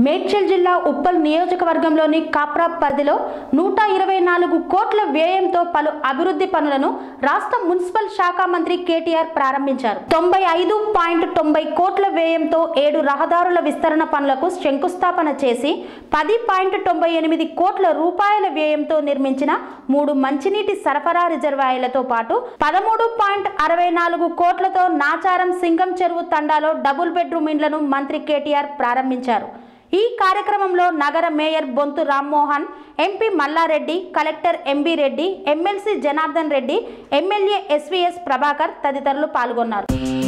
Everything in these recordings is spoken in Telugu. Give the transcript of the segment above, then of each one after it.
మేడ్చల్ జిల్లా ఉప్పల్ నియోజకవర్గంలోని కాప్రా పరిధిలో నూట ఇరవై నాలుగు కోట్ల వ్యయంతో పలు అభివృద్ధి పనులను రాష్ట్ర మున్సిపల్ శాఖ మంత్రి కేటీఆర్ ప్రారంభించారు తొంభై ఐదు పాయింట్ తొంభై కోట్ల వ్యయంతో ఏడు రహదారుల విస్తరణ పనులకు శంకుస్థాపన చేసి పది పాయింట్ తొంభై ఎనిమిది కోట్ల రూపాయల వ్యయంతో నిర్మించిన మూడు మంచినీటి సరఫరా రిజర్వాయర్లతో పాటు పదమూడు పాయింట్ అరవై నాలుగు కోట్లతో నాచారం సింగం చెరువు తండాలో డబుల్ బెడ్రూమ్ ఇండ్లను మంత్రి కేటీఆర్ ప్రారంభించారు ఈ కార్యక్రమంలో నగర mayor Bonthu Rammohan MP Mallareddy collector MB Reddy MLC Janardhan Reddy MLA SVS Prabhakar తదితరులు పాల్గొన్నారు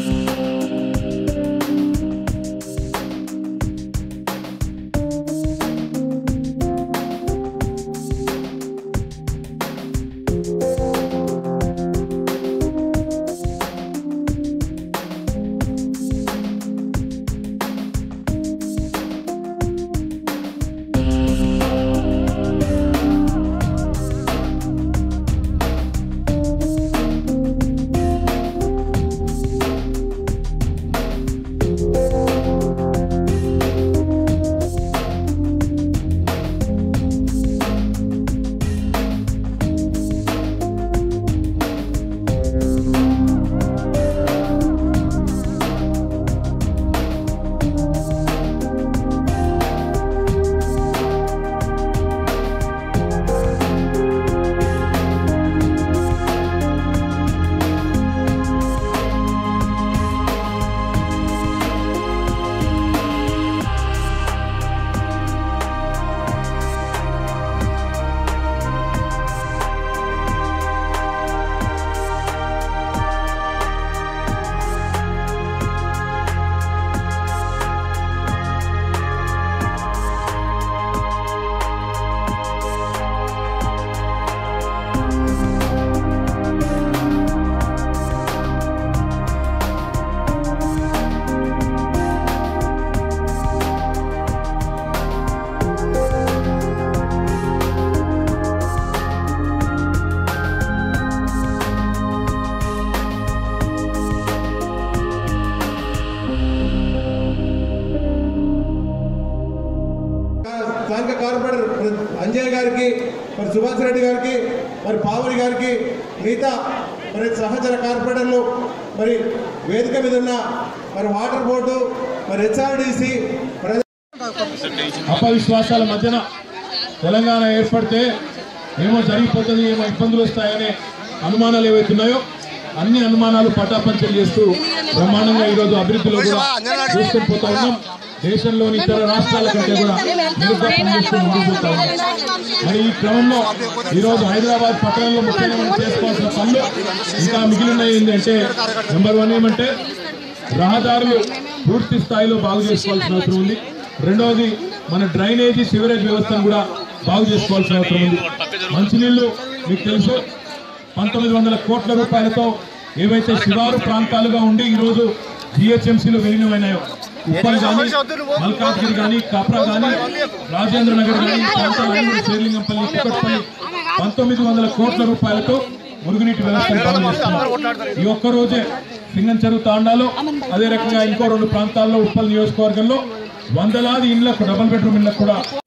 స్థానిక కార్పొరేటర్ అంజయ్ గారికి మరి సుభాష్ రెడ్డి గారికి మరి పావని గారికి మిగతా మరి సహచర కార్పొరేటర్లు మరి వేదిక మీద ఉన్న మరి వాటర్ బోర్డు మరి హెచ్ఆర్డిసి అపవిశ్వాసాల మధ్యన తెలంగాణ ఏర్పడితే ఏమో జరిగిపోతుంది ఏమో ఇబ్బందులు వస్తాయనే అనుమానాలు ఏవైతున్నాయో అన్ని అనుమానాలు పటాపంచలు చేస్తూ బ్రహ్మాండంగా ఈరోజు అభివృద్ధిలో కూడా దూసుకొని పోతా ఉన్నాం దేశంలోని ఇతర రాష్ట్రాల కంటే కూడా మెరుగ్గా పనిచేస్తూ ముందుకు పోతా ఉన్నాం మరి ఈ క్రమంలో ఈరోజు హైదరాబాద్ పట్టణంలో ముఖ్యంగా మనం చేసుకోవాల్సిన పనులు ఇంకా మిగిలినవి ఏంటంటే నెంబర్ వన్ ఏమంటే రహదారులు పూర్తి స్థాయిలో బాగు చేసుకోవాల్సిన అవసరం ఉంది రెండవది మన డ్రైనేజీ సివరేజ్ వ్యవస్థను కూడా బాగు చేసుకోవాల్సిన అవసరం ఉంది మంచినీళ్లు మీకు తెలుసు పంతొమ్మిది వందల కోట్ల రూపాయలతో ఏవైతే శివారు ప్రాంతాలుగా ఉండి ఈరోజు జిహెచ్ఎంసీలో విలీనమైనాయో ఉప్పల్ కానీ మల్కాజ్గిరి కానీ కాప్రా కానీ రాజేంద్ర నగర్ కానీ ఈ ప్రాంతాలన్నీ కూడా శ్రీలింగంపల్లి కుక్కట్పల్లి పంతొమ్మిది వందల కోట్ల రూపాయలతో మురుగునీటి వ్యవస్థను బాగు చేస్తున్నారు ఈ ఒక్క రోజే సింగం చెరువు తాండాలో అదే రకంగా ఇంకో రెండు ప్రాంతాల్లో ఉప్పల్ నియోజకవర్గంలో వందలాది ఇళ్లకు డబుల్ బెడ్రూమ్ ఇళ్లకు కూడా